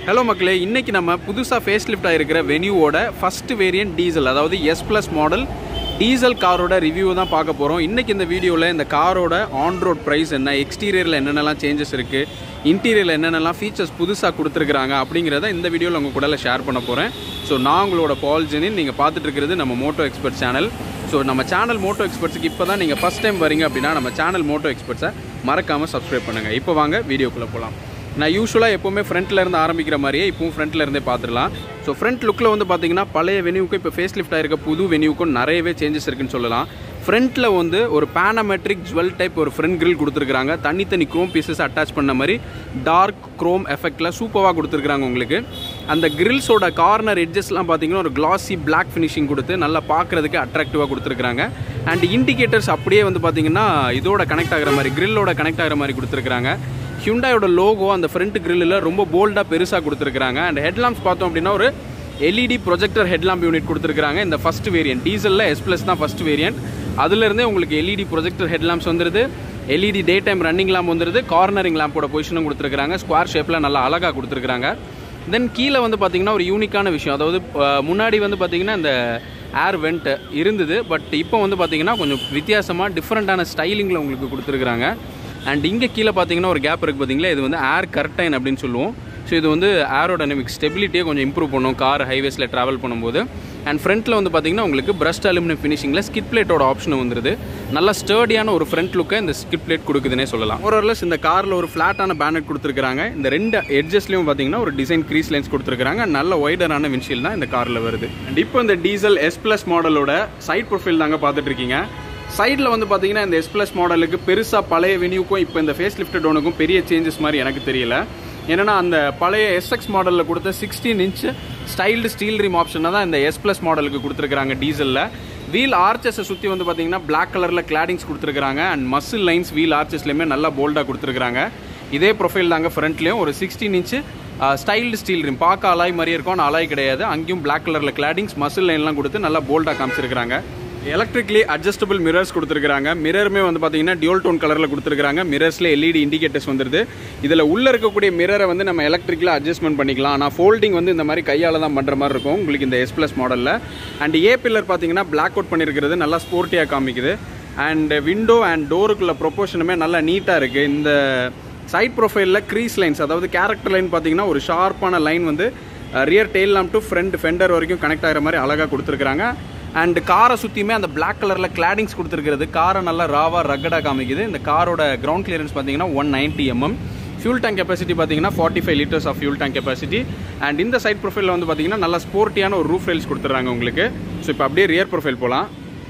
hello மக்களே இன்னைக்கு நம்ம புதுசாக ஃபேஸ் லிஃப்ட் ஆகிருக்கிற வெனியூவோட ஃபர்ஸ்ட் வேரியன்ட் டீசல் அதாவது எஸ் ப்ளஸ் மாடல் டீசல் காரோட ரிவ்யூ தான் பார்க்க போகிறோம் இன்னைக்கு இந்த வீடியோவில் இந்த காரோட ஆன் ரோட் ப்ரைஸ் என்ன எக்ஸ்டீரியரில் என்னென்னலாம் சேஞ்சஸ் இருக்குது இன்டீரியரில் என்னென்னலாம் ஃபீச்சர்ஸ் புதுசாக கொடுத்துருக்குறாங்க அப்படிங்கிறத இந்த வீடியோவில் உங்கள் கூட ஷேர் பண்ண போகிறேன் ஸோ நான் உங்களோட பால் ஜெனின் நீங்கள் பார்த்துட்டு இருக்கிறது நம்ம மோட்டோ எக்ஸ்பர்ட் சேனல் ஸோ நம்ம சேனல் மோட்டோ எக்ஸ்பர்ட்ஸுக்கு இப்போ தான் நீங்கள் ஃபஸ்ட் டைம் வரீங்க அப்படின்னா நம்ம சேனல் மோட்டோ எக்ஸ்பர்ட்ஸை மறக்காமல் சப்ஸ்கிரைப் பண்ணுங்கள் இப்போ வாங்க வீடியோக்குள்ளே போகலாம் நான் யூஸ்வலாக எப்போவுமே ஃப்ரண்ட்டில் இருந்து ஆரம்பிக்கிற மாதிரியே இப்பவும் ஃப்ரண்ட்டில் இருந்தே பார்த்துடலாம் ஸோ ஃப்ரண்ட் லுக்கில் வந்து பார்த்தீங்கன்னா பழைய வெனியூக்கும் இப்போ ஃபேஸ் லிஃப்ட் ஆயிருக்க புது வெனியூக்கும் நிறையவே சேஞ்சஸ் இருக்குன்னு சொல்லலாம் ஃப்ரண்ட்டில் வந்து ஒரு பேனமெட்ரிக் ஜுவல் டைப் ஒரு ஃப்ரண்ட் கிரில் கொடுத்துருக்காங்க தனித்தனி க்ரோம் பீசஸ் அட்டாச் பண்ண மாதிரி டார்க் க்ரோம் எஃபெக்டில் சூப்பராக கொடுத்துருக்காங்க உங்களுக்கு அந்த கிரில்ஸோட கார்னர் எட்ஜஸ்லாம் பார்த்தீங்கன்னா ஒரு கிளாசி பிளாக் ஃபினிஷிங் கொடுத்து நல்லா பார்க்குறதுக்கு அட்ராக்டிவாக கொடுத்துருக்காங்க அண்ட் இண்டிகேட்டர்ஸ் அப்படியே வந்து பார்த்தீங்கன்னா இதோட கனெக்ட் ஆகிற மாதிரி கிரில்லோட கனெக்ட் ஆகிற மாதிரி கொடுத்துருக்காங்க ஹியூண்டாயோட லோகோ அந்த ஃப்ரண்ட் கிரில்லில் ரொம்ப போல்டாக பெருசாக கொடுத்துருக்காங்க அண்ட் ஹெட்லாம்ப்ஸ் பார்த்தோம் அப்படின்னா ஒரு எல்இடி ப்ரொஜெக்டர் ஹெட்லாம்ப் யூனிட் கொடுத்துருக்காங்க இந்த ஃபஸ்ட் வேரியன்ட் டீசலில் எஸ் ப்ளஸ் தான் ஃபஸ்ட் வேரியன்ட் அதுலேருந்தே உங்களுக்கு எல்இடி ப்ரொஜெக்டர் ஹெட்லாம்ப்ஸ் வந்துருது LED day time running lamp வந்துருது கார்னரிங் லேம்போட பொசிஷனும் கொடுத்துருக்காங்க ஸ்கொயர் ஷேப்பில் நல்லா அழகாக கொடுத்துருக்காங்க தென் கீழே வந்து பார்த்தீங்கன்னா ஒரு யூனிக்கான விஷயம் அதாவது அஹ், முன்னாடி வந்து பார்த்தீங்கன்னா இந்த ஏர் வெண்ட் இருந்தது பட் இப்போ வந்து பார்த்தீங்கன்னா கொஞ்சம் வித்தியாசமாக டிஃப்ரெண்ட்டான ஸ்டைலிங்கில் உங்களுக்கு கொடுத்துருக்குறாங்க அண்ட் இங்கே கீழே பார்த்தீங்கன்னா ஒரு கேப் இருக்குது பார்த்தீங்களா இது வந்து ஏர் கர்டைன் அப்படின்னு சொல்லுவோம் ஸோ இது வந்து ஏரோடைனமிக் ஸ்டெபிலிட்டியை கொஞ்சம் இம்ப்ரூவ் பண்ணும் கார் ஹைவேஸில் ட்ராவல் பண்ணும்போது அண்ட் ஃப்ரண்ட்டில் வந்து பார்த்தீங்கன்னா உங்களுக்கு பிரஸ்ட் அலுமினியம் ஃபினிஷிங்கில் ஸ்கிட் பிளேட்டோட ஆப்ஷன் வந்துருது நல்லா ஸ்டர்டியான ஒரு ஃப்ரண்ட் லுக்கை இந்த ஸ்கிட் பிளேட் கொடுக்குதுன்னே சொல்லலாம் ஓரளஸ் இந்த காரில் ஒரு ஃப்ளாட்டான பேனட் கொடுத்துருக்காங்க இந்த ரெண்டு எட்ஜஸ்லையும் பார்த்தீங்கன்னா ஒரு டிசைன் க்ரீஸ் லைன்ஸ் கொடுத்துருக்காங்க நல்ல ஒய்டரான வின்ஷீல் தான் இந்த காரில் வருது அண்ட் இப்போ இந்த டீசல் எஸ் ப்ளஸ் மாடலோட சைட் ப்ரொஃபைல் தாங்க பார்த்துட்டு இருக்கீங்க சைடில் வந்து பார்த்தீங்கன்னா இந்த எஸ் ப்ளஸ் மாடலுக்கு பெருசாக பழைய வெனியூக்கும் இப்போ இந்த ஃபேஸ் லிஃப்ட் டோனுக்கும் பெரிய சேஞ்சஸ் மாதிரி எனக்கு தெரியல ஏன்னா அந்த பழைய எஸ்எக்ஸ் மாடலில் கொடுத்த சிக்ஸ்டீன் இன்ச் ஸ்டைல்டு ஸ்டீல் ரீம் ஆப்ஷனை தான் இந்த எஸ் ப்ளஸ் மாடலுக்கு கொடுத்துருக்காங்க டீசலில் வீல் ஆர்ச்சஸை சுற்றி வந்து பார்த்தீங்கன்னா பிளாக் கலரில் கிளாடிங்ஸ் கொடுத்துருக்காங்க அண்ட் மசில் லைன்ஸ் வீல் ஆர்ச்சஸ்லையுமே நல்லா போல்டாக கொடுத்துருக்காங்க இதே ப்ரொஃபைல் தாங்க ஃப்ரண்ட்லேயும் ஒரு sixteen inch styled steel rim பார்க்க அலாய் மாதிரி இருக்கும் ஆனால் அலாய் கிடையாது அங்கேயும் பிளாக் கலரில் கிளாடிங்ஸ் மசில் லைன்லாம் கொடுத்து நல்லா போல்டாக காமிச்சிருக்காங்க எலக்ட்ரிக்லி அட்ஜஸ்டபிள் மிரர்ஸ் கொடுத்துருக்காங்க மிரருமே வந்து பார்த்தீங்கன்னா டியூல் டோன் கலரில் கொடுத்துருக்காங்க மிரர்ஸில் எல்இடி இண்டிகேட்டர்ஸ் வந்துருது இதில் உள்ளே இருக்கக்கூடிய மிரரை வந்து நம்ம எலக்ட்ரிக்கில் அட்ஜஸ்ட்மெண்ட் பண்ணிக்கலாம் ஆனால் ஃபோல்டிங் வந்து இந்த மாதிரி கையால் தான் பண்ணுற மாதிரி இருக்கும் உங்களுக்கு இந்த எஸ் ப்ளஸ் மாடலில் அண்ட் ஏ பில்லர் பார்த்தீங்கன்னா பிளாக் அவுட் பண்ணியிருக்கிறது நல்லா ஸ்போர்ட்டியாக காமிக்குது அண்ட் விண்டோ அண்ட் டோருக்குள்ள ப்ரொப்போஷனுமே நல்லா நீட்டாக இருக்குது இந்த சைட் ப்ரொஃபைலில் க்ரீஸ் லைன்ஸ் அதாவது கேரக்டர் லைன் பார்த்தீங்கன்னா ஒரு ஷார்ப்பான லைன் வந்து rear tail lamp to front fender வரைக்கும் கனெக்ட் ஆகிற மாதிரி அழகாக கொடுத்துருக்காங்க அண்ட் காரை சுற்றியுமே அந்த பிளாக் கலரில் கிளாடிங்ஸ் கொடுத்துருக்கிறது காரை நல்லா ராவாக ரக்கடாக காமிக்குது இந்த காரோட கிரவுண்ட் கிளியரன்ஸ் பார்த்தீங்கன்னா one ninety MM fuel tank capacity பார்த்தீங்கன்னா forty five litres of fuel tank capacity and இந்த சைட் ப்ரொஃபைலில் வந்து பார்த்தீங்கன்னா நல்லா ஸ்போர்ட்டியான ஒரு ரூஃப் ரைல்ஸ் கொடுத்துட்றாங்க உங்களுக்கு ஸோ இப்போ அப்படியே ரியர் ப்ரொஃபைல் போகலாம்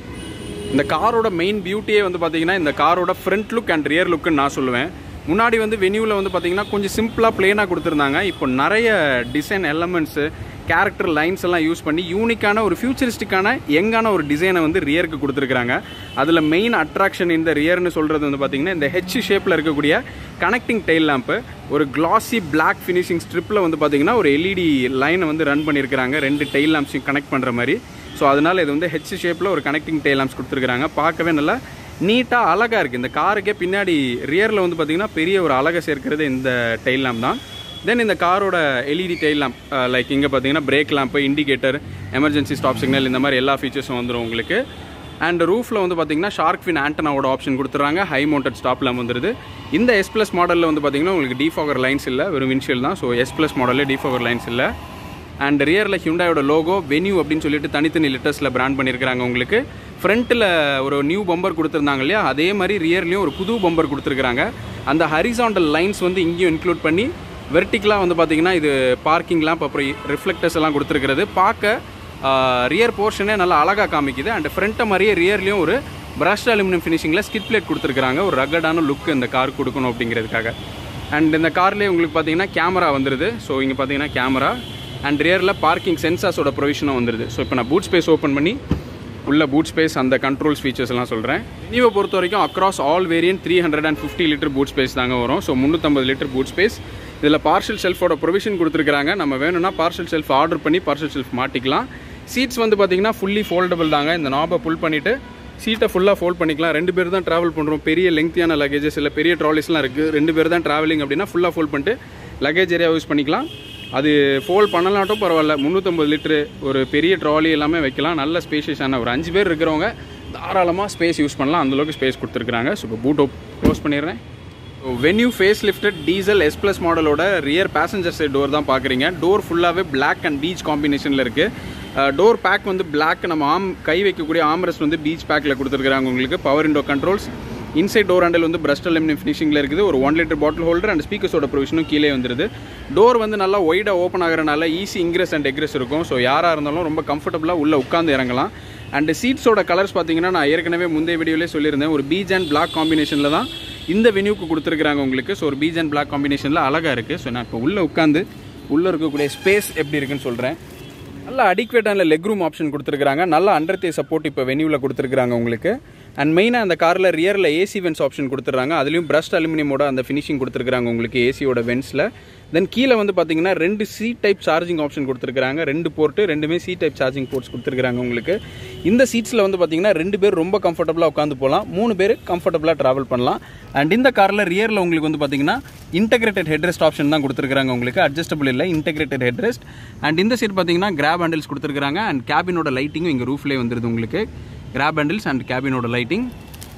இந்த காரோட மெயின் பியூட்டியே வந்து பார்த்தீங்கன்னா இந்த காரோட ஃப்ரண்ட் லுக் அண்ட் ரியர் லுக்குன்னு நான் சொல்லுவேன் முன்னாடி வந்து வெனியூவில் வந்து பார்த்தீங்கன்னா கொஞ்சம் சிம்பிளாக பிளேனாக கொடுத்துருந்தாங்க இப்போ நிறைய டிசைன் எலமெண்ட்ஸு கேரக்டர் லைன்ஸ் எல்லாம் யூஸ் பண்ணி யூனிக்கான ஒரு ஃபியூச்சரிஸ்டிக்கான யங்கான ஒரு டிசைனை வந்து ரியருக்கு கொடுத்துருக்காங்க அதில் மெயின் அட்ராக்ஷன் இந்த ரியர்னு சொல்கிறது வந்து பார்த்தீங்கன்னா இந்த ஹெச் ஷேப்பில் இருக்கக்கூடிய கனெக்டிங் டெயில் லேம்ப்பு ஒரு கிளாசி பிளாக் ஃபினிஷிங் ஸ்ட்ரிப்பில் வந்து பார்த்தீங்கன்னா ஒரு எல்இடி லைனை வந்து ரன் பண்ணியிருக்கிறாங்க ரெண்டு டெயில் லேம்ப்ஸையும் கனெக்ட் பண்ணுற மாதிரி ஸோ அதனால் இது வந்து ஹெச் ஷேப்பில் ஒரு கனெக்டிங் டெயில் லேம்ப்ஸ் கொடுத்துருக்காங்க பார்க்கவே நல்லா நீட்டாக அழகாக இருக்குது இந்த காருக்கே பின்னாடி ரியரில் வந்து பார்த்திங்கன்னா பெரிய ஒரு அழகை சேர்க்கிறது இந்த டெயில் லேம்ப் தான் தென் இந்த காரோட எல்இடி டெயில் லேம்ப் லைக் இங்கே பார்த்தீங்கன்னா brake lamp indicator emergency stop signal இந்த மாதிரி எல்லா ஃபீச்சர்ஸும் வந்துடும் உங்களுக்கு அண்ட் ரூஃபில் வந்து பார்த்தீங்கன்னா ஷார்க் ஃபின் ஆண்டனாவோட ஆப்ஷன் கொடுத்துறாங்க ஹை மவுண்டட் ஸ்டாப் லேம்ப் வந்துருது இந்த எஸ் ப்ளஸ் மாடலில் வந்து பார்த்தீங்கன்னா உங்களுக்கு டிஃபாகர் லைன்ஸ் இல்லை வெறும் வின்ஷியல் தான் ஸோ எஸ் ப்ளஸ் மாடலில் டிஃபாகர் லைன்ஸ் இல்லை அண்ட் ரியரில் ஹியூண்டாயோட லோகோ வென்யூ அப்படின்னு சொல்லிட்டு தனித்தனி லிட்டர்ஸில் பிராண்ட் பண்ணியிருக்காங்க உங்களுக்கு ஃப்ரண்ட்டில் ஒரு நியூ பம்பர் கொடுத்துருந்தாங்க இல்லையா அதே மாதிரி ரியர்லேயும் ஒரு புது பம்பர் கொடுத்துருக்காங்க அந்த ஹரிசாண்டல் லைன்ஸ் வந்து இங்கேயும் இன்க்ளூட் பண்ணி வெர்டிக்கலாக வந்து பார்த்தீங்கன்னா இது பார்க்கிங் லேம்ப் அப்புறம் ரிஃப்ளெக்டர்ஸ் எல்லாம் கொடுத்துருக்கிறது பார்க்க ரியர் போர்ஷனே நல்லா அழகாக காமிக்குது அண்ட் ஃப்ரண்ட்டை மாதிரியே ரியர்லேயும் ஒரு பிரஷ் அலுமினியம் ஃபினிஷிங்கில் ஸ்கிட் பிளேட் கொடுத்துருக்காங்க ஒரு ரகடான லுக் இந்த கார் கொடுக்கணும் அப்படிங்கிறதுக்காக அண்ட் இந்த கார்லேயே உங்களுக்கு பார்த்தீங்கன்னா கேமரா வந்துருது ஸோ இங்கே பார்த்தீங்கன்னா கேமரா அண்ட் ரியரில் பார்க்கிங் சென்சார்ஸோட ப்ரொவிஷனும் வந்துருது ஸோ இப்போ நான் பூட் ஸ்பேஸ் ஓப்பன் பண்ணி உள்ள பூட் ஸ்பேஸ் அந்த கண்ட்ரோல்ஸ் ஃபீச்சர்ஸ் எல்லாம் சொல்கிறேன் நீவை பொறுத்த வரைக்கும் across all variant three hundred and fifty litre boot space தாங்க வரும் ஸோ முந்நூற்றம்பது லிட்டர் பூட் ஸ்பேஸ் இதில் பார்சல் ஷெல்ஃபோட ப்ரொவிஷன் கொடுத்துருக்காங்க நம்ம வேணும்னா பார்சல் ஷெல்ஃப் ஆர்டர் பண்ணி பார்சல் ஷெல்ஃப் மாட்டிக்கலாம் சீட்ஸ் வந்து பார்த்தீங்கன்னா ஃபுல்லி ஃபோல்டபுள் தாங்க இந்த நாபை புல் பண்ணிவிட்டு சீட்டை ஃபுல்லாக ஃபோல்ட் பண்ணிக்கலாம் ரெண்டு பேர் தான் ட்ராவல் பண்ணுறோம் பெரிய லெங்க்தியான லக்கேஜஸ் இல்லை பெரிய ட்ராலிஸ்லாம் இருக்குது ரெண்டு பேர் தான் ட்ராவலிங் அப்படின்னா ஃபுல்லாக ஃபோல்ட் பண்ணிட்டு லக்கேஜ் ஏரியா யூஸ் பண்ணிக்கலாம் அது ஃபோல்ட் பண்ணலாட்டும் பரவாயில்ல முந்நூற்றம்பது லிட்டரு ஒரு பெரிய ட்ராலி எல்லாமே வைக்கலாம் நல்ல ஸ்பேஷியஸான ஒரு அஞ்சு பேர் இருக்கிறவங்க தாராளமாக ஸ்பேஸ் யூஸ் பண்ணலாம் அந்தளவுக்கு ஸ்பேஸ் கொடுத்துருக்குறாங்க ஸோ இப்போ பூட் க்ளோஸ் பண்ணிடுறேன் Venue face lifted diesel S plus மாடலோட ரியர் பேசஞ்சர் சைட் டோர் தான் பார்க்குறீங்க டோர் ஃபுல்லாகவே பிளாக் அண்ட் பீச் காம்பினேஷனில் இருக்குது டோர் பேக் வந்து பிளாக் நம்ம ஆம் கை வைக்கக்கூடிய ஆம்ரஸ் வந்து பீச் பேக்கில் கொடுத்துருக்குறாங்க உங்களுக்கு power window controls inside door handle வந்து பிரஸ்ட் அலுமினியம் ஃபினிஷிங்கில் இருக்குது ஒரு one litre bottle holder and ஸ்பீக்கர்ஸோட ப்ரொவிஷனும் கீழே வந்துருது டோர் வந்து நல்லா ஒய்டாக ஓப்பன் ஆகிறனால ஈஸி இன்க்ரெஸ் அண்ட் எக்ரெஸ் இருக்கும் ஸோ யாராக இருந்தாலும் ரொம்ப கம்ஃபர்டபுளாக உள்ளே உட்காந்து இறங்கலாம் அண்ட் சீட்ஸோட கலர்ஸ் பார்த்தீங்கன்னா நான் ஏற்கனவே முந்தைய வீடியோலேயே சொல்லியிருந்தேன் ஒரு பீச் அண்ட் பிளாக் காம்பினேஷனில் தான் இந்த வெனியூக்கு கொடுத்துருக்குறாங்க உங்களுக்கு ஸோ ஒரு பீச் அண்ட் பிளாக் காம்பினேஷனில் அழகாக இருக்குது ஸோ நான் இப்போ உள்ளே உட்காந்து உள்ளே இருக்கக்கூடிய ஸ்பேஸ் எப்படி இருக்குன்னு சொல்கிறேன் நல்ல அடிக்வேட்டான லெக் ரூம் ஆப்ஷன் கொடுத்துருக்காங்க நல்ல அண்டர் தே சப்போர்ட் இப்போ வெனியூவில் கொடுத்துருக்காங்க உங்களுக்கு அண்ட் மெயினாக அந்த காரில் ரியரில் ஏசி வென்ஸ் ஆப்ஷன் கொடுத்துட்றாங்க அதுலேயும் பிரஸ்ட் அலுமினியமோட அந்த ஃபினிஷிங் கொடுத்துருக்காங்க உங்களுக்கு ஏசியோட வென்ஸில் தென் கீழே வந்து பார்த்தீங்கன்னா ரெண்டு சி டைப் சார்ஜிங் ஆப்ஷன் கொடுத்துருக்காங்க ரெண்டு போர்ட்டு ரெண்டுமே சி டைப் சார்ஜிங் போர்ட்ஸ் கொடுத்துருக்காங்க உங்களுக்கு இந்த சீட்ஸில் வந்து பார்த்தீங்கன்னா ரெண்டு பேர் ரொம்ப கம்ஃபர்டபுளாக உட்காந்து போகலாம் மூணு பேர் கம்ஃபர்டபுளாக ட்ராவல் பண்ணலாம் அண்ட் இந்த காரில் ரியரில் உங்களுக்கு வந்து பார்த்தீங்கன்னா இன்டெகிரேட்டட் ஹெட்ரெஸ்ட் ஆப்ஷன் தான் கொடுத்துருக்காங்க உங்களுக்கு அட்ஜஸ்டபிள் இல்லை இன்டெகிரேட்டட் ஹெட்ரெஸ்ட் அண்ட் இந்த சைட் பார்த்தீங்கன்னா கிராப் ஹேண்டில்ஸ் கொடுத்துருக்காங்க அண்ட் கேபினோட லைட்டிங்கும் இங்கே ரூஃப்லேயே வந்துருது உங்களுக்கு கிராப் ஹேண்டில்ஸ் அண்ட் கேபினோட லைட்டிங்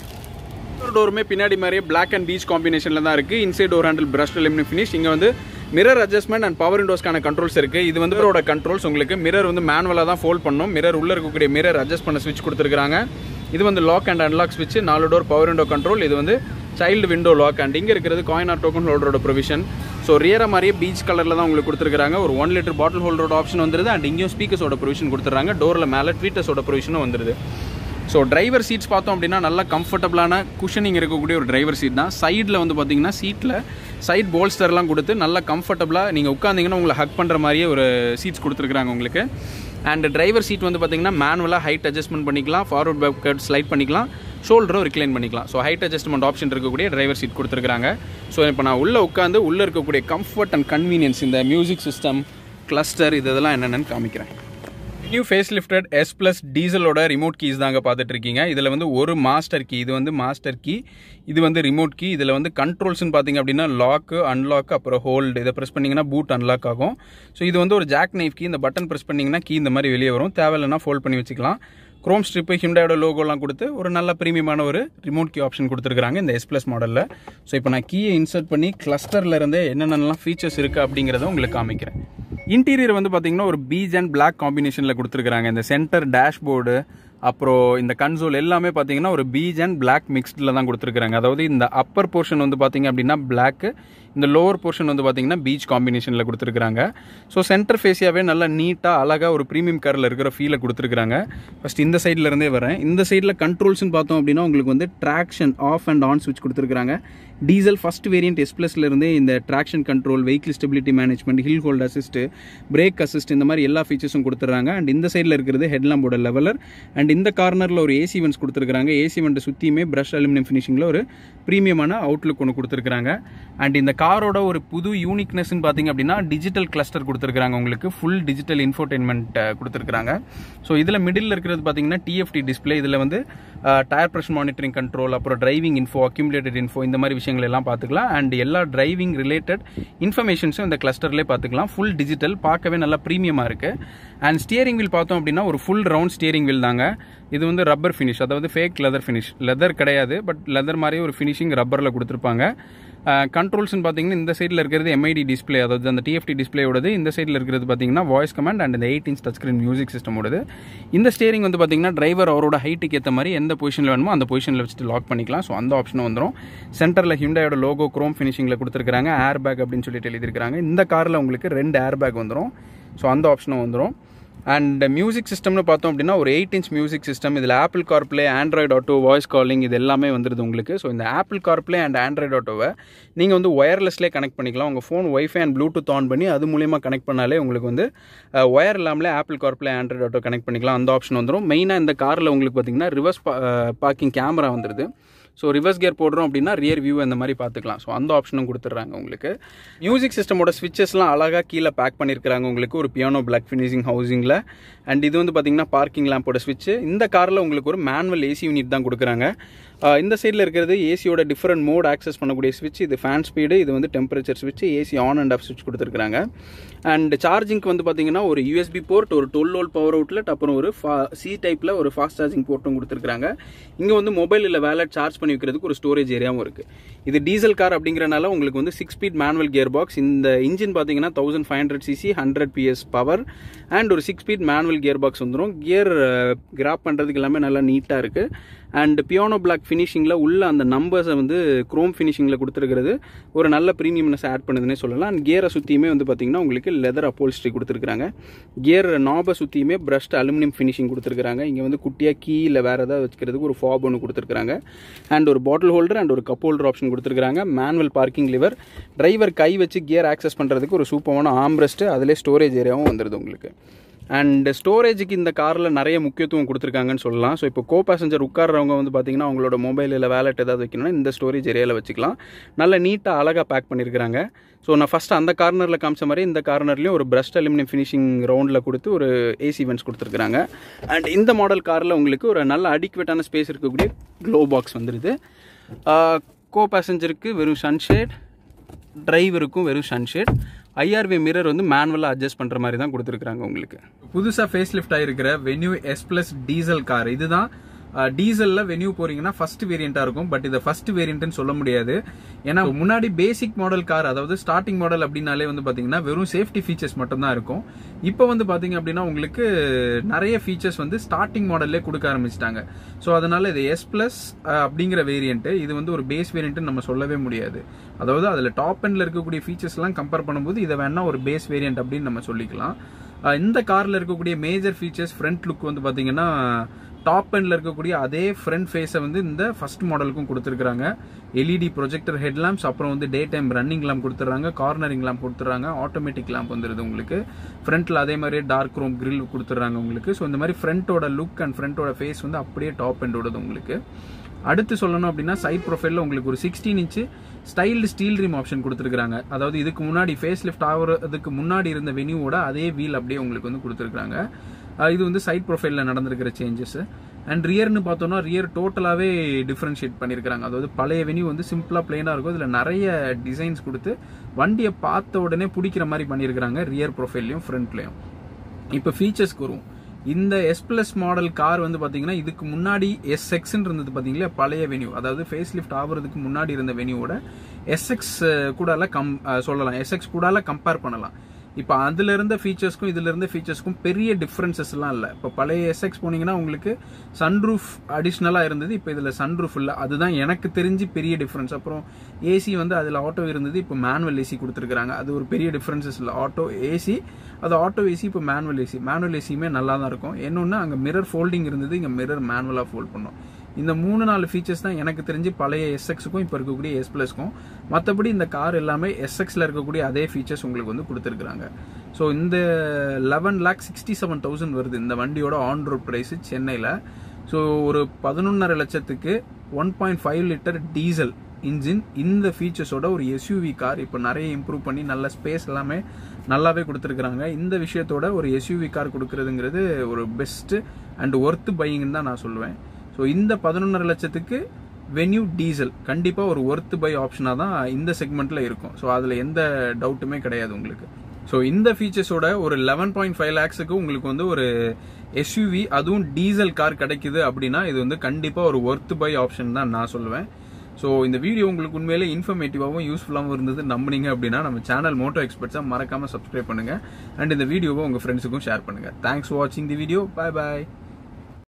டோருமே பின்னாடி மாதிரியே பிளாக் அண்ட் பீச் காம்பினேஷனில் தான் இருக்குது inside door handle brushed aluminium finish இங்கே வந்து மிரர் அட்ஜஸ்ட்மெண்ட் அண்ட் பவர் விண்டோஸ்க்கான கண்ட்ரோல்ஸ் இருக்குது இது வந்து இதோட கண்ட்ரோல்ஸ் உங்களுக்கு மிரர் வந்து மேனுவலாக தான் ஃபோல்ட் பண்ணும் மிரர் உள்ளே இருக்கக்கூடிய மிரர் அட்ஜஸ்ட் பண்ண ஸ்விட்ச் கொடுத்துருக்காங்க இது வந்து லாக் அண்ட் அன்லாக் ஸ்விட்ச் நாலு டோர் பவர் விண்டோ கண்ட்ரோல் இது வந்து சைல்டு விண்டோ லாக் அண்ட் இங்கே இருக்கிறது காயின் ஆர் டோக்கன் ஹோல்டரோட ப்ரொவிஷன் ஸோ ரியராக மாதிரியே பீச் கலரில் தான் உங்களுக்கு கொடுத்துருக்காங்க ஒரு ஒன் லிட்டர் பாட்டில் ஹோல்டரோட ஆப்ஷன் வந்துருது அண்ட் இங்கேயும் ஸ்பீக்கர்ஸோட ப்ரொவிஷன் கொடுத்துறாங்க டோரில் மேலே ட்வீட்டர்ஸோட ப்ரொவிஷனும் வந்துருது ஸோ டிரைவர் சீட்ஸ் பார்த்தோம் அப்படின்னா நல்லா கம்ஃபர்டபுளான குஷனிங் இருக்கக்கூடிய ஒரு டிரைவர் சீட் தான் சைடில் வந்து பார்த்தீங்கன்னா சீட்டில் சைட் போல்ஸ்டர்லாம் கொடுத்து நல்லா கம்ஃபர்டபுளாக நீங்கள் உட்காந்திங்கன்னா உங்களை ஹக் பண்ணுற மாதிரியே ஒரு சீட்ஸ் கொடுத்துருக்குறாங்க உங்களுக்கு அண்ட் டிரைவர் சீட் வந்து பார்த்தீங்கன்னா மேனுவலாக ஹைட் அட்ஜஸ்ட்மெண்ட் பண்ணிக்கலாம் ஃபார்வர்ட் பேக் கட் ஸ்லைட் பண்ணிக்கலாம் ஷோல்டரும் ரிக்ளைன் பண்ணிக்கலாம் ஸோ ஹைட் அட்ஜஸ்ட்மெண்ட் ஆப்ஷன் இருக்கக்கூடிய டிரைவர் சீட் கொடுத்துருக்காங்க ஸோ இப்போ நான் உள்ளே உட்காந்து உள்ளே இருக்கக்கூடிய கம்ஃபர்ட் அண்ட் கன்வீனியன்ஸ் இந்த மியூசிக் சிஸ்டம் கிளஸ்டர் இதெல்லாம் என்னென்னு காமிக்கிறேன் new face lifted S plus டீசலோட ரிமோட் கீஸ் தாங்க பார்த்துட்டு இருக்கீங்க இதில் வந்து ஒரு மாஸ்டர் கீ இது வந்து மாஸ்டர் கீ இது வந்து ரிமோட் கீ இதில் வந்து கண்ட்ரோல்ஸ்னு பார்த்தீங்க அப்படின்னா லாக்கு அன்லாக் அப்புறம் ஹோல்டு இதை ப்ரெஸ் பண்ணிங்கன்னா பூட் அன்லாக் ஆகும் ஸோ இது வந்து ஒரு ஜாக் நைஃப் கீ இந்த பட்டன் ப்ரெஸ் பண்ணிங்கன்னா கீ இந்த மாதிரி வெளியே வரும் தேவையில்லைனா ஃபோல்ட் பண்ணி வச்சுக்கலாம் க்ரோம் ஸ்ட்ரிப்பு ஹிண்டாயோட லோகோலாம் கொடுத்து ஒரு நல்ல ப்ரீமியமான ஒரு ரிமோட் கீ ஆப்ஷன் கொடுத்துருக்காங்க இந்த எஸ் ப்ளஸ் மாடலில் ஸோ இப்போ நான் கீயை இன்சர்ட் பண்ணி கிளஸ்டரில் இருந்தே என்னென்னலாம் ஃபீச்சர்ஸ் இருக்குது அப்படிங்கிறத உங்களுக்கு காமிக்கிறேன் இன்டீரியர் வந்து பார்த்தீங்கன்னா ஒரு பீச் அண்ட் பிளாக் காம்பினேஷனில் கொடுத்துருக்காங்க இந்த சென்டர் டேஷ்போர்டு அப்புறம் இந்த கன்சோல் எல்லாமே பார்த்தீங்கன்னா ஒரு பீச் அண்ட் பிளாக் மிக்ஸ்டில் தான் கொடுத்துருக்காங்க அதாவது இந்த அப்பர் போர்ஷன் வந்து பார்த்தீங்க அப்படின்னா பிளாக்கு இந்த லோவர் போர்ஷன் வந்து பார்த்தீங்கன்னா பீச் காம்பினேஷனில் கொடுத்துருக்காங்க ஸோ சென்டர் ஃபேஸியாகவே நல்லா நீட்டாக அழகாக ஒரு ப்ரீமியம் காரில் இருக்கிற ஃபீலை கொடுத்துருக்காங்க ஃபஸ்ட் இந்த சைடில் இருந்தே வரேன் இந்த சைடில் கண்ட்ரோல்ஸ்னு பார்த்தோம் அப்படின்னா உங்களுக்கு வந்து ட்ராக்ஷன் ஆஃப் அண்ட் ஆன் ஸ்விட்ச் கொடுத்துருக்காங்க டீசல் ஃபஸ்ட் வேரியன்ட் எஸ் ப்ளஸ்ல இருந்தே இந்த traction control vehicle stability management hill hold assist brake assist இந்த மாதிரி எல்லா ஃபீச்சர்ஸும் கொடுத்துறாங்க அண்ட் இந்த சைடில் இருக்கிறது ஹெட்லாம்போட லெவலர் அண்ட் இந்த கார்னரில் ஒரு ஏசி வென்ஸ் கொடுத்துருக்காங்க ஏசி வெண்ட் சுற்றியுமே பிரஷ் அலுமினியம் ஃபினிஷிங்கில் ஒரு ப்ரீமியமான அவுட்லுக் ஒன்று கொடுத்துருக்காங்க அண்ட் இந்த காரோட ஒரு புது யூனிக்னஸ்ன்னு பார்த்தீங்க அப்படின்னா டிஜிட்டல் கிளஸ்டர் கொடுத்துருக்காங்க உங்களுக்கு ஃபுல் டிஜிட்டல் இன்ஃபோர்டெயின்மெண்ட் கொடுத்துருக்காங்க ஸோ இதில் மிடில் இருக்கிறது பார்த்தீங்கன்னா டிஎஃப்டி டிஸ்பிளே இதில் வந்து டயர் ப்ரெஷர் மானிட்டரிங் கண்ட்ரோல் அப்புறம் டிரைவிங் இன்ஃபோ அக்யூமுலேட்டட் இன்ஃபோ இந்த மாதிரி விஷயங்கள் எல்லாம் பார்த்துக்கலாம் அண்ட் எல்லா டிரைவிங் ரிலேட்டட் இன்ஃபர்மேஷன்ஸும் இந்த கிளஸ்டர்லேயே பார்த்துக்கலாம் ஃபுல் டிஜிட்டல் பார்க்கவே நல்லா ப்ரீமியமாக இருக்குது அண்ட் ஸ்டியரிங் வீல் பார்த்தோம் அப்படின்னா ஒரு ஃபுல் ரவுண்ட் ஸ்டியரிங் வீல் தாங்க இது வந்து ரப்பர் ஃபினிஷ் அதாவது ஃபேக் லெதர் ஃபினிஷ் லெதர் கிடையாது பட் லெதர் மாதிரி ஒரு ஃபினிஷிங் ரப்பரில் கொடுத்துருப்பாங்க கண்ட்ரோல்ஸ்னு பார்த்தீங்கன்னா இந்த சைடில் இருக்கிறது எம்ஐடி டிஸ்பிளே அதாவது அந்த டிஎஃப்டி டிஸ்பிளேயோடது இந்த சைடில் இருக்கிறது பார்த்தீங்கன்னா வாய்ஸ் கமாண்ட் அண்ட் இந்த eight inch touch screen music சிஸ்டமோடது இந்த ஸ்டேரிங் வந்து பார்த்தீங்கன்னா டிரைவர் அவரோட ஹைட்டுக்கு ஏற்ற மாதிரி எந்த பொசிஷனில் வேணுமோ அந்த பொசிஷனில் வச்சுட்டு லாக் பண்ணிக்கலாம் ஸோ அந்த ஆப்ஷனும் வந்துடும் சென்டரில் ஹிண்டாயோட லோகோ க்ரோம் ஃபினிஷிங்கில் கொடுத்துருக்காங்க ஏர் பேக் அப்படின்னு சொல்லிட்டு எழுதியிருக்காங்க இந்த காரில் உங்களுக்கு ரெண்டு ஏர் பேக் வந்துடும் ஸோ அந்த ஆப்ஷனும் வந்துடும் அண்ட் மியூசிக் சிஸ்டம்னு பார்த்தோம் அப்படின்னா ஒரு எயிட் இன்ச் மியூசிக் சிஸ்டம் இதில் Apple CarPlay Android Auto voice calling இது எல்லாமே வந்துடுது உங்களுக்கு ஸோ இந்த ஆப்பிள் கார்ப்ளே அண்ட் ஆண்ட்ராய்டு ஆட்டோவை நீங்கள் வந்து ஒயர்லெஸ்லேயே கனெக்ட் பண்ணிக்கலாம் உங்கள் phone wifi and Bluetooth on பண்ணி அது மூலியமாக கனெக்ட் பண்ணாலே உங்களுக்கு வந்து ஒயர் இல்லாமலே Apple CarPlay Android Auto connect பண்ணிக்கலாம் அந்த ஆப்ஷன் வந்துடும் மெயினாக இந்த காரில் உங்களுக்கு பார்த்தீங்கன்னா ரிவர்ஸ் பார்க்கிங் கேமரா வந்துடுது ஸோ ரிவர்ஸ் கியர் போடுறோம் அப்படின்னா ரியர் வியூ அந்த மாதிரி பார்த்துக்கலாம் ஸோ அந்த ஆப்ஷனும் கொடுத்துட்றாங்க உங்களுக்கு மியூசிக் சிஸ்டமோட ஸ்விட்சஸ்லாம் அழகாக கீழே பேக் பண்ணியிருக்கிறாங்க உங்களுக்கு ஒரு பியானோ பிளாக் ஃபினிஷிங் ஹவுசிங்கில் அண்ட் இது வந்து பார்த்தீங்கன்னா பார்க்கிங் லேம்போட ஸ்விட்ச் இந்த காரில் உங்களுக்கு ஒரு மேனுவல் ஏசி யூனிட் தான் கொடுக்குறாங்க ஆஹ் இந்த சைடில் இருக்கிறது ஏசியோட டிஃப்ரெண்ட் மோட் ஆக்சஸ் பண்ணக்கூடிய ஸ்விட்ச் இது ஃபேன் ஸ்பீடு இது வந்து டெம்பரேச்சர் ஸ்விட்ச் ஏசி ஆன் அண்ட் ஆஃப் ஸ்விட்ச் கொடுத்துருக்காங்க அண்ட் சார்ஜிங்க்கு வந்து பார்த்தீங்கன்னா ஒரு யூஎஸ்பி போர்ட் ஒரு டுவெல் வோல்ட் பவர் அவுட்லெட் அப்புறம் ஒரு சி டைப்பில் ஒரு ஃபாஸ்ட் சார்ஜிங் போர்ட்டும் கொடுத்துருக்காங்க இங்கே வந்து மொபைல் இல்லை வேலட் சார்ஜ் பண்ணி வைக்கிறதுக்கு ஒரு ஸ்டோரேஜ் ஏரியாவும் இருக்குது இது டீசல் கார் அப்படிங்கிறனால உங்களுக்கு வந்து six speed manual gear box இந்த இன்ஜின் பார்த்தீங்கன்னா thousand five hundred CC hundred PS power and ஒரு six speed manual gear box வந்துடும் கியர் கிராப் பண்ணுறதுக்கு எல்லாமே நல்லா நீட்டாக இருக்குது அண்ட் பியானோ பிளாக் ஃபினிஷிங்கில் உள்ள அந்த நம்பர்ஸை வந்து குரோம் ஃபினிஷிங்கில் கொடுத்துருக்கிறது ஒரு நல்ல ப்ரீமியம்னஸ் ஆட் பண்ணுதுன்னே சொல்லலாம் அண்ட் கியரை சுற்றியுமே வந்து பார்த்தீங்கன்னா உங்களுக்கு லெதர் அப்போல்ஸ்ட்ரி கொடுத்துருக்காங்க கியர் நாபை சுற்றியுமே பிரஷ்ட் அலுமினியம் ஃபினிஷிங் கொடுத்துருக்காங்க இங்கே வந்து குட்டியாக கீ இல்லை வேறு ஏதாவது வச்சுக்கிறதுக்கு ஒரு ஃபாப் ஒன்று கொடுத்துருக்காங்க அண்ட் ஒரு பாட்டில் ஹோல்டர் அண்ட் ஒரு கப் ஹோல்டர் ஆப்ஷன் கொடுத்துருக்காங்க மேனுவல் பார்க்கிங் லிவர் டிரைவர் கை வச்சு கியர் ஆக்சஸ் பண்ணுறதுக்கு ஒரு சூப்பரான ஆம்ரெஸ்ட்டு அதிலே ஸ்டோரேஜ் ஏரியாவும் வந்துடுது உங்களுக்கு அண்ட் ஸ்டோரேஜுக்கு இந்த காரில் நிறைய முக்கியத்துவம் கொடுத்துருக்காங்கன்னு சொல்லலாம் ஸோ இப்போ கோ பேசஞ்சர் உட்கார்றவங்க வந்து பார்த்தீங்கன்னா அவங்களோட மொபைல் இல்லை வேலட் ஏதாவது வைக்கணும்னா இந்த ஸ்டோரேஜ் ஏரியாவில் வச்சுக்கலாம் நல்ல நீட்டாக அழகாக பேக் பண்ணியிருக்கிறாங்க ஸோ நான் ஃபஸ்ட்டு அந்த கார்னரில் காமிச்ச மாதிரி இந்த கார்னர்லேயும் ஒரு பிரஸ்ட் அலுமினியம் ஃபினிஷிங் ரவுண்டில் கொடுத்து ஒரு ஏசி வென்ஸ் கொடுத்துருக்காங்க அண்ட் இந்த மாடல் காரில் உங்களுக்கு ஒரு நல்ல அடிக்குவேட்டான ஸ்பேஸ் இருக்கக்கூடிய க்ளோ பாக்ஸ் வந்துடுது கோ பேசஞ்சருக்கு வெறும் சன்ஷேட் டிரைவருக்கும் வெறும் சன்ஷேட் ஐஆர்வி மிரர் வந்து மேனுவலாக அட்ஜஸ்ட் பண்ணுற மாதிரி தான் கொடுத்துருக்காங்க உங்களுக்கு புதுசாக ஃபேஸ் லிஃப்ட் ஆகிருக்கிற Venue S plus diesel car இதுதான் டீசல்ல வென்யூ போறீங்கன்னா ஃபர்ஸ்ட் வேரியண்டா இருக்கும் பட் இதை ஃபர்ஸ்ட் வேரியன்ட்னு சொல்ல முடியாது ஏன்னா முன்னாடி பேசிக் மாடல் கார் அதாவது ஸ்டார்டிங் மாடல் அப்படின்னாலே வந்து பாத்தீங்கன்னா வெறும் சேஃப்டி ஃபீச்சர்ஸ் மட்டும் தான் இருக்கும் இப்போ வந்து பாத்தீங்க அப்படின்னா உங்களுக்கு நிறைய ஃபீச்சர்ஸ் வந்து ஸ்டார்டிங் மாடல்லே கொடுக்க ஆரம்பிச்சிட்டாங்க ஸோ அதனால இது எஸ் பிளஸ் அப்படிங்கிற வேரியன்ட் இது வந்து ஒரு பேஸ் வேரியன்ட் நம்ம சொல்லவே முடியாது அதாவது அதுல டாப் எண்ட்ல இருக்கக்கூடிய ஃபீச்சர்ஸ் எல்லாம் கம்பேர் பண்ணும்போது இதை வேணா ஒரு பேஸ் வேரியன்ட் அப்படின்னு நம்ம சொல்லிக்கலாம் இந்த கார்ல இருக்கக்கூடிய மேஜர் ஃபீச்சர்ஸ் ஃப்ரண்ட் லுக் வந்து பாத்தீங்கன்னா டாப் எண்ட்ல இருக்கக்கூடிய அதே ஃப்ரண்ட் ஃபேஸை வந்து இந்த ஃபர்ஸ்ட் மாடலுக்கும் கொடுத்துருக்காங்க எல்இடி ப்ரொஜெக்டர் ஹெட் லேம்ப்ஸ் அப்புறம் வந்து டே டைம் ரன்னிங் லேம்ப் கொடுத்துறாங்க கார்னரிங் லேம்ப் கொடுத்துறாங்க ஆட்டோமேட்டிக் லேம்ப் வந்துருது உங்களுக்கு ஃப்ரண்ட்ல அதே மாதிரியே டார்க் ரூம் கிரில் கொடுத்துறாங்க உங்களுக்கு ஸோ இந்த மாதிரி ஃப்ரண்ட்டோட லுக் அண்ட் ஃப்ரண்ட்டோட ஃபேஸ் வந்து அப்படியே டாப் எண்டோடது உங்களுக்கு அடுத்து சொல்லணும் அப்படின்னா சைட் ப்ரொஃபைலில் உங்களுக்கு ஒரு sixteen inch styled steel rim option கொடுத்துருக்காங்க அதாவது இதுக்கு முன்னாடி ஃபேஸ் லிஃப்ட் ஆகிறதுக்கு முன்னாடி இருந்த வெனியூவோட அதே வீல் அப்படியே உங்களுக்கு வந்து கொடுத்துருக்காங்க இது வந்து சைட் ப்ரொஃபைலில் நடந்திருக்கிற சேஞ்சஸ் அண்ட் ரியர்னு பார்த்தோம்னா ரியர் டோட்டலாகவே டிஃப்ரென்ஷியேட் பண்ணியிருக்காங்க அதாவது பழைய வெனியூ வந்து சிம்பிளாக பிளெயினாக இருக்கும் இதில் நிறைய டிசைன்ஸ் கொடுத்து வண்டியை பார்த்த உடனே பிடிக்கிற மாதிரி பண்ணியிருக்கிறாங்க ரியர் ப்ரொஃபைல்லையும் ஃப்ரண்ட்லையும் இப்போ ஃபீச்சர்ஸ்க்கு வரும் இந்த எஸ் பிளஸ் மாடல் கார் வந்து பாத்தீங்கன்னா இதுக்கு முன்னாடி எஸ் எக்ஸ் இருந்தது பாத்தீங்களா பழைய வென்யூ அதாவது ஃபேஸ் லிஃப்ட் ஆகுறதுக்கு முன்னாடி இருந்த வென்யூவோட எஸ்எக்ஸ் கூட கம் சொல்லலாம் எஸ்எக்ஸ் கூட கம்பேர் பண்ணலாம் இப்போ அதுல இருந்த ஃபீச்சர்ஸ்க்கும் இதுல இருந்த ஃபீச்சர்ஸ்க்கும் பெரிய டிஃப்ரென்சஸ் எல்லாம் இல்லை இப்போ பழைய எஸ்எக்ஸ் போனீங்கன்னா உங்களுக்கு சன்ரூஃப் அடிஷ்னலா இருந்தது இப்போ இதுல சன்ரூஃப் இல்லை அதுதான் எனக்கு தெரிஞ்சு பெரிய டிஃப்ரென்ஸ் அப்புறம் ஏசி வந்து அதுல ஆட்டோ இருந்தது இப்போ மேனுவல் ஏசி கொடுத்துருக்காங்க அது ஒரு பெரிய டிஃப்ரென்சஸ் இல்லை ஆட்டோ ஏசி அது ஆட்டோ ஏசி இப்போ மேனுவல் ஏசி மேனுவல் ஏசியுமே நல்லா தான் இருக்கும் இன்னொன்று அங்கே மிரர் ஃபோல்டிங் இருந்தது இங்கே மிரர் மேனுவலாக ஃபோல்ட் பண்ணும் இந்த மூணு நாலு ஃபீச்சர்ஸ் தான் எனக்கு தெரிஞ்சு பழைய எஸ்எக்ஸுக்கும் இப்போ இருக்கக்கூடிய எஸ் பிளஸ்க்கும் மற்றபடி இந்த கார் எல்லாமே எஸ்எக்ஸில் இருக்கக்கூடிய அதே ஃபீச்சர்ஸ் உங்களுக்கு வந்து கொடுத்துருக்குறாங்க ஸோ இந்த eleven lakh sixty seven thousand வருது இந்த வண்டியோட ஆன் ரோட் ப்ரைஸ் சென்னையில் ஸோ ஒரு பதினொன்றரை லட்சத்துக்கு one point five litre diesel engine இந்த ஃபீச்சர்ஸோட ஒரு எஸ்யூவி கார் இப்போ நிறைய இம்ப்ரூவ் பண்ணி நல்ல ஸ்பேஸ் எல்லாமே நல்லாவே கொடுத்துருக்குறாங்க இந்த விஷயத்தோட ஒரு எஸ்யூவி கார் கொடுக்குறதுங்கிறது ஒரு பெஸ்ட்டு அண்ட் ஒர்த்து பையிங்னு தான் நான் சொல்லுவேன் ஸோ இந்த பதினொன்றரை லட்சத்துக்கு வென்யூ டீசல் கண்டிப்பாக ஒரு ஒர்த் பை ஆப்ஷனாக தான் இந்த செக்மெண்ட்டில் இருக்கும் ஸோ அதில் எந்த டவுட்டுமே கிடையாது உங்களுக்கு ஸோ இந்த ஃபீச்சர்ஸோட ஒரு லெவன் பாயிண்ட் ஃபைவ் லேக்ஸுக்கு உங்களுக்கு வந்து ஒரு எஸ்யூவி அதுவும் டீசல் கார் கிடைக்குது அப்படின்னா இது வந்து கண்டிப்பாக ஒரு ஒர்த் பை ஆப்ஷன் தான் நான் சொல்லுவேன் ஸோ இந்த வீடியோ உங்களுக்கு உண்மையிலே இன்ஃபர்மேட்டிவாகவும் யூஸ்ஃபுல்லாகவும் இருந்தது நம்பினீங்க அப்படின்னா நம்ம சேனல் மோட்டோ எக்ஸ்பர்ட்ஸாக மறக்காமல் சப்ஸ்கிரைப் பண்ணுங்கள் அண்ட் இந்த வீடியோவை உங்கள் ஃப்ரெண்ட்ஸுக்கும் ஷேர் பண்ணுங்கள் தேங்க்ஸ் ஃபார் வாட்சிங் தி வீடியோ பாய் பாய்